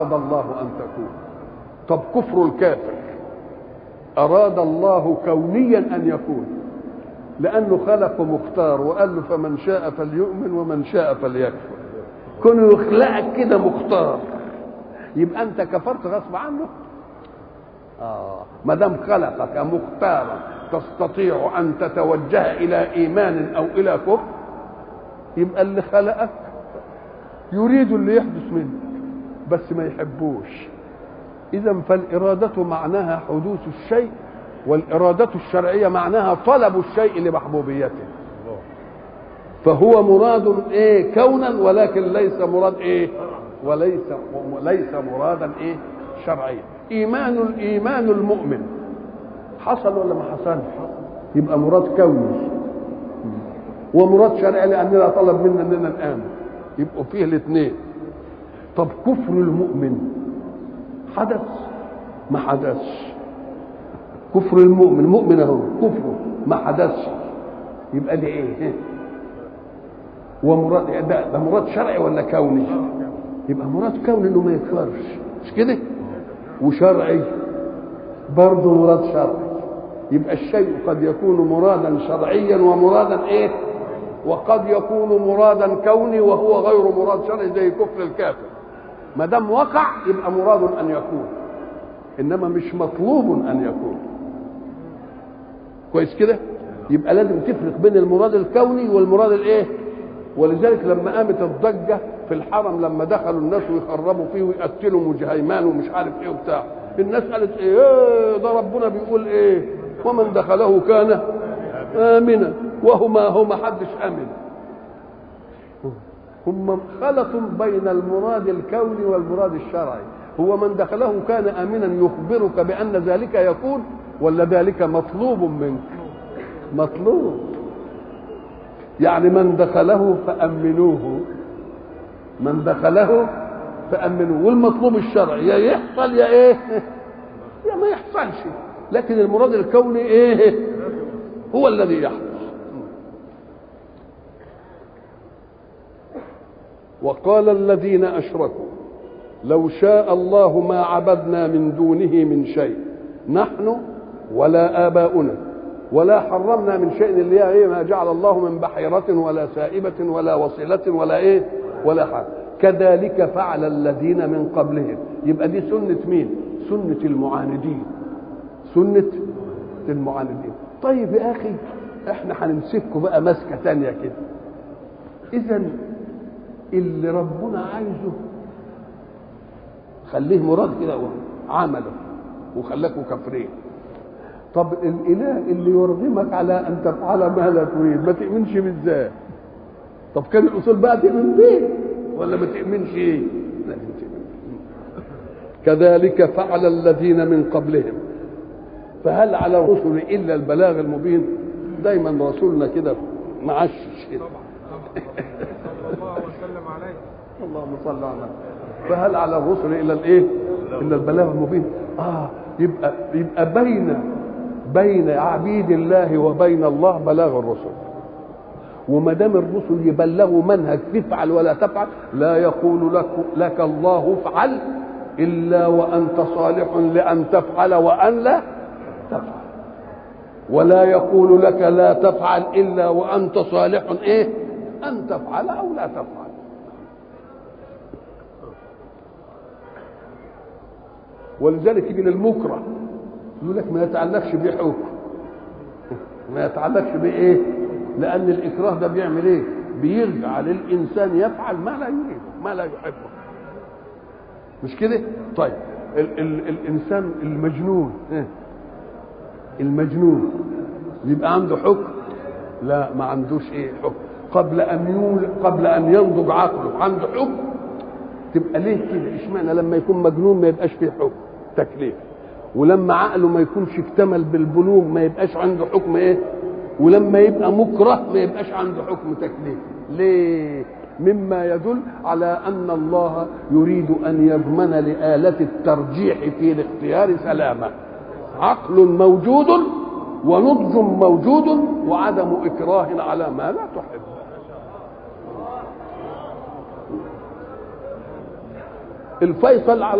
أراد الله أن تكون طب كفر الكافر أراد الله كونيا أن يكون لأنه خلق مختار وقال له فمن شاء فليؤمن ومن شاء فليكفر كونه يخلقك كده مختار يبقى أنت كفرت غصب عنه آه ما دام خلقك مختارا تستطيع أن تتوجه إلى إيمان أو إلى كفر يبقى اللي خلقك يريد اللي يحدث منك بس ما يحبوش إذا فالإرادة معناها حدوث الشيء والإرادة الشرعية معناها طلب الشيء لمحبوبيته فهو مراد إيه كونا ولكن ليس مراد إيه وليس وليس مرادا إيه شرعيا إيمان الإيمان المؤمن حصل ولا ما حصلش يبقى مراد كوني ومراد شرعي لأننا طلب منا أننا نآمن يبقوا فيه الاثنين طب كفر المؤمن حدث ما حدثش كفر المؤمن مؤمن اهو كفره ما حدثش يبقى دي ايه ومراد ده, ده مراد شرعي ولا كوني يبقى مراد كوني انه ما يكفرش مش كده وشرعي برضه مراد شرعي يبقى الشيء قد يكون مرادا شرعيا ومرادا ايه وقد يكون مرادا كوني وهو غير مراد شرعي زي كفر الكافر ما دام وقع يبقى مراد ان يكون انما مش مطلوب ان يكون كويس كده يبقى لازم تفرق بين المراد الكوني والمراد الايه ولذلك لما قامت الضجه في الحرم لما دخلوا الناس ويخربوا فيه ويقتلوا مجهيمان ومش عارف ايه وبتاع الناس قالت ايه, إيه ده ربنا بيقول ايه ومن دخله كان امنا وهما هما حدش امن هم خلط بين المراد الكوني والمراد الشرعي هو من دخله كان امنا يخبرك بان ذلك يكون ولا ذلك مطلوب منك مطلوب يعني من دخله فامنوه من دخله فامنوه والمطلوب الشرعي يا يحصل يا ايه يا ما يحصلش لكن المراد الكوني ايه هو الذي يحصل وقال الذين اشركوا لو شاء الله ما عبدنا من دونه من شيء نحن ولا اباؤنا ولا حرمنا من شيء اللي هي ايه ما جعل الله من بحيرة ولا سائبة ولا وصلة ولا ايه ولا حاجة كذلك فعل الذين من قبلهم يبقى دي سنة مين سنة المعاندين سنة المعاندين طيب يا اخي احنا هنمسككم بقى مسكة تانية كده اذا اللي ربنا عايزه خليه مراد كده عمله وخلاكوا كافرين طب الاله اللي يرغمك على ان تفعل ما لا تريد ما تؤمنش بالذات طب كان الاصول بقى تؤمن بيه ولا ما تؤمنش ايه لازم تؤمن كذلك فعل الذين من قبلهم فهل على الرسل الا البلاغ المبين دايما رسولنا كده معشش كده اللهم صل على فهل على الرسل الا الايه الا البلاغ المبين اه يبقى يبقى بين بين عبيد الله وبين الله بلاغ الرسل وما دام الرسل يبلغوا منهج تفعل ولا تفعل لا يقول لك لك الله افعل الا وانت صالح لان تفعل وان لا تفعل ولا يقول لك لا تفعل الا وانت صالح ايه ان تفعل او لا تفعل ولذلك يجي للمكره يقول لك ما يتعلقش بيه حكم ما يتعلقش بايه لان الاكراه ده بيعمل ايه بيجعل الانسان يفعل ما لا يريده ما لا يحبه مش كده طيب ال ال الانسان المجنون إيه؟ المجنون يبقى عنده حكم لا ما عندوش ايه حكم قبل ان يول قبل ان ينضج عقله عنده حكم تبقى ليه كده اشمعنى لما يكون مجنون ما يبقاش فيه حكم تكليف ولما عقله ما يكونش اكتمل بالبلوغ ما يبقاش عنده حكم ايه ولما يبقى مكره ما يبقاش عنده حكم تكليف ليه مما يدل على ان الله يريد ان يضمن لآلة الترجيح في الاختيار سلامة عقل موجود ونضج موجود وعدم إكراه على ما لا تحب الفيصل على